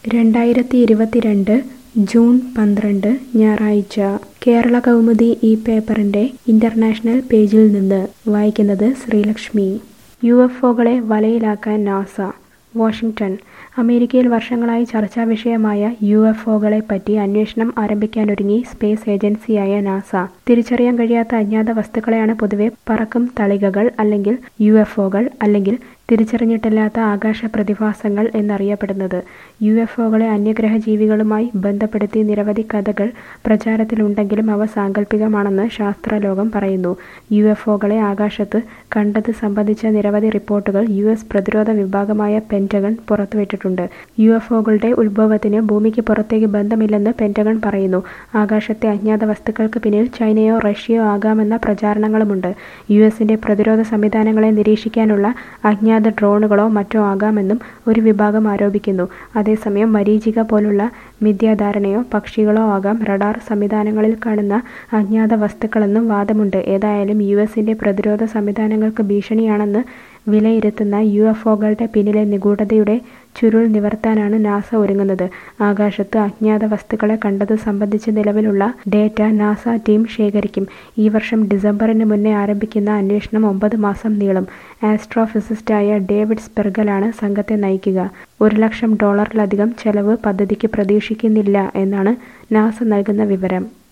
രണ്ടായിരത്തി ഇരുപത്തിരണ്ട് ജൂൺ പന്ത്രണ്ട് ഞായറാഴ്ച കേരള കൗമുദി ഈ പേപ്പറിന്റെ ഇന്റർനാഷണൽ പേജിൽ നിന്ന് വായിക്കുന്നത് ശ്രീലക്ഷ്മി യു എഫ് ഒകളെ വലയിലാക്കാൻ നാസ വാഷിംഗ്ടൺ അമേരിക്കയിൽ വർഷങ്ങളായി ചർച്ചാ വിഷയമായ യു എഫ് ഒകളെ പറ്റി അന്വേഷണം ആരംഭിക്കാനൊരുങ്ങി സ്പേസ് ഏജൻസിയായ നാസ തിരിച്ചറിയാൻ കഴിയാത്ത അജ്ഞാത വസ്തുക്കളെയാണ് പൊതുവെ പറക്കും തളികകൾ അല്ലെങ്കിൽ യു എഫ് ഒകൾ അല്ലെങ്കിൽ തിരിച്ചറിഞ്ഞിട്ടില്ലാത്ത ആകാശ പ്രതിഭാസങ്ങൾ എന്നറിയപ്പെടുന്നത് യു എഫ് ഒകളെ അന്യഗ്രഹ ജീവികളുമായി ബന്ധപ്പെടുത്തി നിരവധി കഥകൾ പ്രചാരത്തിലുണ്ടെങ്കിലും അവ സാങ്കല്പികമാണെന്ന് ശാസ്ത്രലോകം പറയുന്നു യു എഫ് ഒകളെ ആകാശത്ത് കണ്ടത് സംബന്ധിച്ച നിരവധി റിപ്പോർട്ടുകൾ യു എസ് പ്രതിരോധ വിഭാഗമായ പെന്റഗൺ പുറത്തുവിട്ടിട്ടുണ്ട് യു എഫ് ഒകളുടെ ഉത്ഭവത്തിന് ഭൂമിക്ക് പുറത്തേക്ക് ബന്ധമില്ലെന്ന് പെന്റഗൺ പറയുന്നു ആകാശത്തെ അജ്ഞാത വസ്തുക്കൾക്ക് പിന്നിൽ ചൈനയോ റഷ്യയോ ആകാമെന്ന പ്രചാരണങ്ങളുമുണ്ട് യു എസിന്റെ പ്രതിരോധ സംവിധാനങ്ങളെ നിരീക്ഷിക്കാനുള്ള അജ്ഞാത ഡ്രോണുകളോ മറ്റോ ആകാമെന്നും ഒരു വിഭാഗം ആരോപിക്കുന്നു അതേസമയം മരീചിക പോലുള്ള മിഥ്യാധാരണയോ പക്ഷികളോ ആകാം റഡാർ സംവിധാനങ്ങളിൽ കാണുന്ന അജ്ഞാത വസ്തുക്കളെന്നും വാദമുണ്ട് ഏതായാലും യു എസിന്റെ പ്രതിരോധ സംവിധാനങ്ങൾക്ക് ഭീഷണിയാണെന്ന് വിലയിരുത്തുന്ന യു എഫ് ഒകളുടെ പിന്നിലെ നിഗൂഢതയുടെ ചുരുൾ നിവർത്താനാണ് നാസ ഒരുങ്ങുന്നത് ആകാശത്ത് അജ്ഞാത വസ്തുക്കളെ കണ്ടത് സംബന്ധിച്ച് നിലവിലുള്ള ഡേറ്റ നാസ ടീം ശേഖരിക്കും ഈ വർഷം ഡിസംബറിന് മുന്നേ ആരംഭിക്കുന്ന അന്വേഷണം ഒമ്പത് മാസം നീളും ആസ്ട്രോഫിസിസ്റ്റായ ഡേവിഡ് സ്പെർഗലാണ് സംഘത്തെ നയിക്കുക ഒരു ലക്ഷം ഡോളറിലധികം ചെലവ് പദ്ധതിക്ക് പ്രതീക്ഷിക്കുന്നില്ല എന്നാണ് നാസ നൽകുന്ന വിവരം